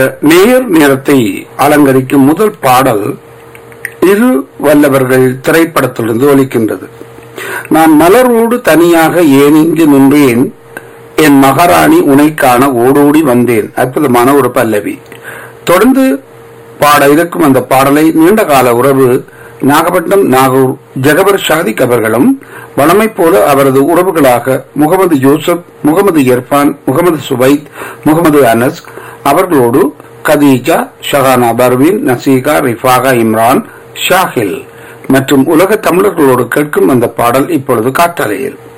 நேயர் நேரத்தை அலங்கரிக்கும் முதல் பாடல் இரு வல்லவர்கள் திரைப்படத்திலிருந்து ஒலிக்கின்றது நான் மலரோடு தனியாக ஏன் இங்கு நின்றேன் என் மகாராணி உனை காண ஓடோடி வந்தேன் அற்புதமான ஒரு பல்லவி தொடர்ந்து பாட இருக்கும் அந்த பாடலை நீண்ட கால உறவு நாகப்பட்டினம் நாகூர் ஜெகபர் ஷாதிக் அவர்களும் வளமை போல அவரது உறவுகளாக முகமது யூசுப் முகமது இர்பான் முகமது சுபைத் முகமது அனஸ் அவர்களோடு கதீஜா ஷஹானா பர்வீன் நசீகா ரிஃபாகா இம்ரான் ஷாஹில் மற்றும் உலக தமிழர்களோடு கேட்கும் அந்த பாடல் இப்பொழுது காற்றலையில்